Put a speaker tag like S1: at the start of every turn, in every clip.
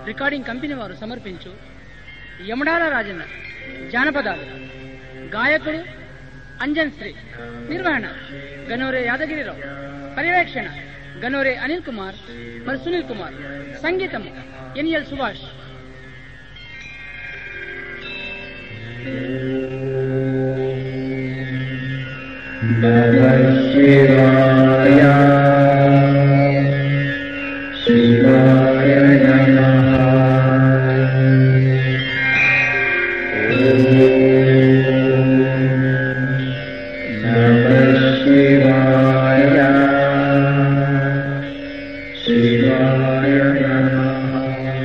S1: recording company వారు సమర్పించు యమడాల రాజన్న జానపదాలు గాయకుడు అంజన్ శ్రీ నిర్వహణ గనోరే యాదగిరిరావు పర్యవేక్షణ గనోరే అనిల్ కుమార్ మరి సునీల్ కుమార్ సంగీతం ఎన్ఎల్ సుభాష్
S2: नमः शिवाय शिवाय नमः नमः शिवाय शिवाय नमः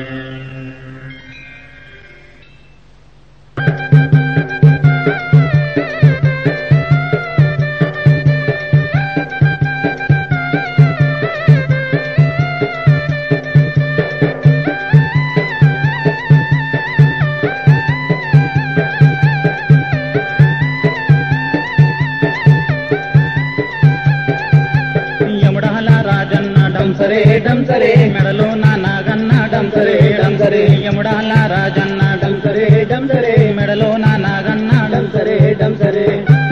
S3: యముడాల రాజన్న డంసరే డంసరే మెడలో నా నాగన్న డంసరే డంసరే యముడాల రాజన్న డంసరే డంసరే మెడలో నా నాగన్న డంసరే డంసరే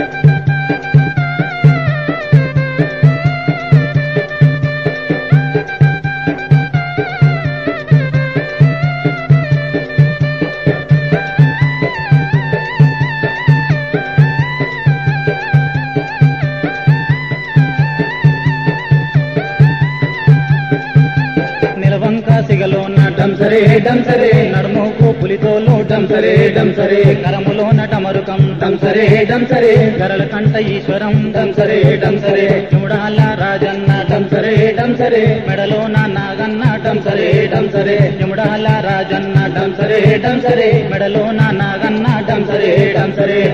S3: నిలవంక సిగలోన డంసరే డంసరే నడుముకు పులితోలు డంసరే డంసరే కరములోన టమరుకం డంసరే డంసరే గరల కంట ఈశ్వరం డంసరే డంసరే చూడాల రాజన్న డంసరే డంసరే మెడలోన నాగన్న డంసరే డంసరే చూడాల రాజన్న డంసరే డంసరే మెడలోన నాగన్న డంసరే డంసరే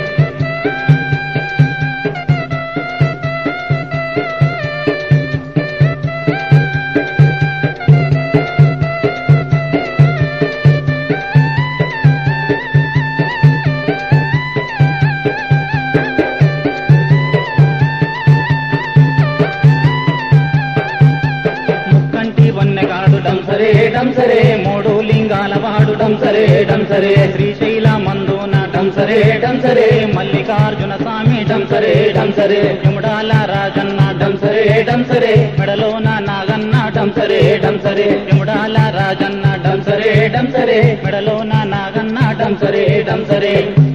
S3: ముక్కంటి వన్నెగాడు డంసరే డంసరే మూడు లింగాల వాడు డంసరే డంసరే శ్రీశైల మందున డంసరే డంసరే మల్లికార్జున స్వామి డంసరే డంసరే యముడాల రాజన్న డంసరే డంసరే మెడలోన నాగన్న డంసరే డంసరే యముడాల రాజన్న డంసరే డంసరే మెడలోన నాగన్న డంసరే డంసరే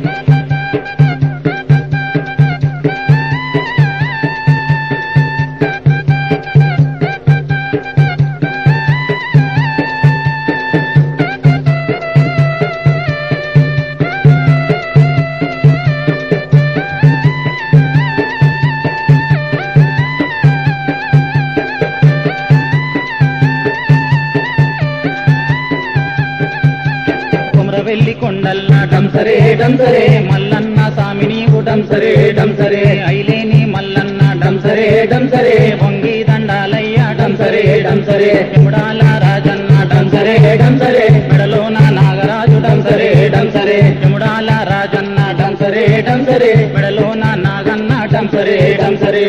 S3: కుమరవెల్లి కొండల్ల డంసరే డంసరే మల్లన్న స్వామి నీవు డంసరే డంసరే ఐలేని మల్లన్న డంసరే డంసరే వంగి దండాలయ్య డంసరే డంసరే ఎముడాల రాజన్న డంసరే డంసరే మెడలోన నాగరాజు డంసరే డంసరే ఎముడాల రాజన్న డంసరే డంసరే మెడలోన నాగన్న డంసరే డంసరే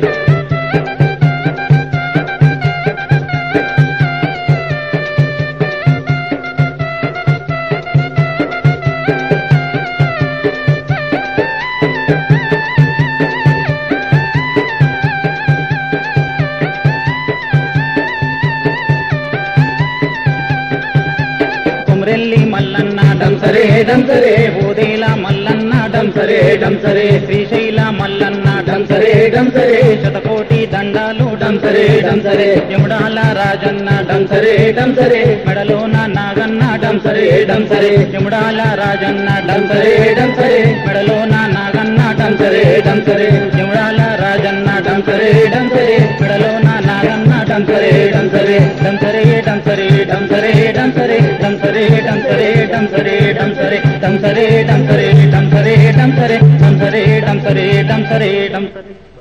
S3: కుమరెల్లి మల్లన్న డంసరే డంసరే ఓదేల మల్లన్న డంసరే డంసరే శ్రీశైల మల్లన్న డంసరే డంసరే శతకోటి దండాలు డంసరే డంసరే యముడాల రాజన్న డంసరే డంసరే మెడలోన నాగన్న డంసరే డంసరే యముడాల రాజన్న డంసరే డంసరే మెడలోన నాగన్న డంసరే డంసరే యముడాల రాజన్న డంసరే డంసరే మెడలోన నాగన్న డంసరే డంసరే డంసరే డంసరే డంసరే డంసరే డంసరే డంసరే డంసరే డంసరే డంసరే డంసరే డంసరే డంసరే డంసరే డంసరే డంసరే డంసరే